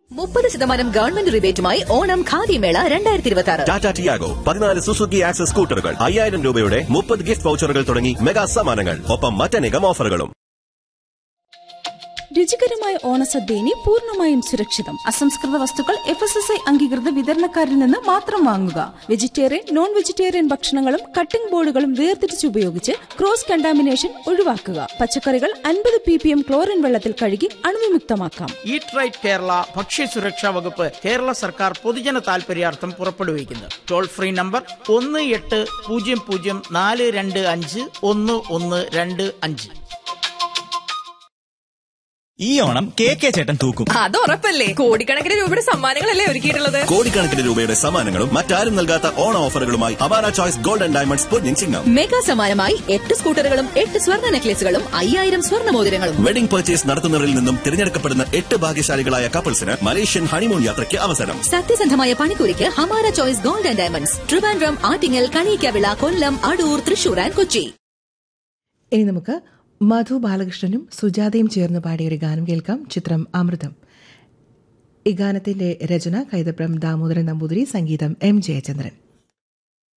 മുപ്പത് ശതമാനം ഗവൺമെന്റ് റിബേറ്റുമായി ഓണം ഖാദി മേള രണ്ടായിരത്തി ഇരുപത്തി ആറ് ടാറ്റ ടിയാഗോ പതിനാല് സുസുക്കി ആക്സസ് സ്കൂട്ടറുകൾ അയ്യായിരം രൂപയുടെ മുപ്പത് ഗിഫ്റ്റ് വൗച്ചറുകൾ തുടങ്ങി മെഗാ സമ്മാനങ്ങൾ ഒപ്പം മറ്റനേകം ഓഫറുകളും രുചികരമായ ഓണസദ്യ ഇനി പൂർണ്ണമായും സുരക്ഷിതം അസംസ്കൃത വസ്തുക്കൾ എഫ് എസ് എസ് ഐ അംഗീകൃത വിതരണക്കാരിൽ നിന്ന് മാത്രം വാങ്ങുക വെജിറ്റേറിയൻ നോൺ വെജിറ്റേറിയൻ ഭക്ഷണങ്ങളും കട്ടിംഗ് ബോർഡുകളും വേർതിരിച്ച് ഉപയോഗിച്ച് ക്രോസ് കണ്ടാമിനേഷൻ ഒഴിവാക്കുക പച്ചക്കറികൾ അൻപത് പി പി എം ക്ലോറിൻ വെള്ളത്തിൽ കഴുകി അണുവിമുക്തമാക്കാം ഈറ്റ് റൈറ്റ് കേരള ഭക്ഷ്യസുരക്ഷാ വകുപ്പ് കേരള സർക്കാർ പൊതുജന താൽപര്യാർത്ഥം പുറപ്പെടുവിക്കുന്നു ടോൾ ഫ്രീ നമ്പർ ഒന്ന് എട്ട് പൂജ്യം പൂജ്യം നാല് രണ്ട് അഞ്ച് ഒന്ന് ഒന്ന് രണ്ട് അഞ്ച് ഈ ഓണം കെ കെ ചേട്ടൻ തൂക്കും അത് ഉറപ്പല്ലേ കോടിക്കണക്കിന് രൂപയുടെ സമ്മാനങ്ങളല്ലേ ഒരുക്കിയിട്ടുള്ളത് കോടിക്കണക്കിന് രൂപയുടെ സമ്മാനങ്ങളും മറ്റാരും നൽകാത്ത ഓണ ഓഫറുകളുമായി അവാര ചോയ്സ് ഗോൾഡ് ആൻഡ് ഡയമണ്ട്സ് പൊന്നിൻ ചിങ്ങം മെഗാ സമ്മാനമായി എട്ട് സ്കൂട്ടറുകളും എട്ട് സ്വർണ്ണ നെക്ലേസുകളും അയ്യായിരം സ്വർണ്ണ മോതിരങ്ങളും വെഡിംഗ് പർച്ചേസ് നടത്തുന്നവരിൽ നിന്നും തിരഞ്ഞെടുക്കപ്പെടുന്ന എട്ട് ഭാഗ്യശാലികളായ കപ്പിൾസിന് മലേഷ്യൻ ഹണിമൂൺ യാത്രയ്ക്ക് അവസരം സത്യസന്ധമായ പണിക്കൂലിക്ക് Hamara choice gold and diamonds Trivandrum Attingal Kaniyakkavila Kollam Adoor Thrissur and Kochi ഇനി നമുക്ക് മധു ബാലകൃഷ്ണനും സുജാതയും ചേർന്ന് പാടിയ ഒരു ഗാനം കേൾക്കാം ചിത്രം അമൃതം ഈ ഗാനത്തിന്റെ രചന കൈതപ്രം ദാമോദരൻ നമ്പൂതിരി സംഗീതം എം ജയചന്ദ്രൻ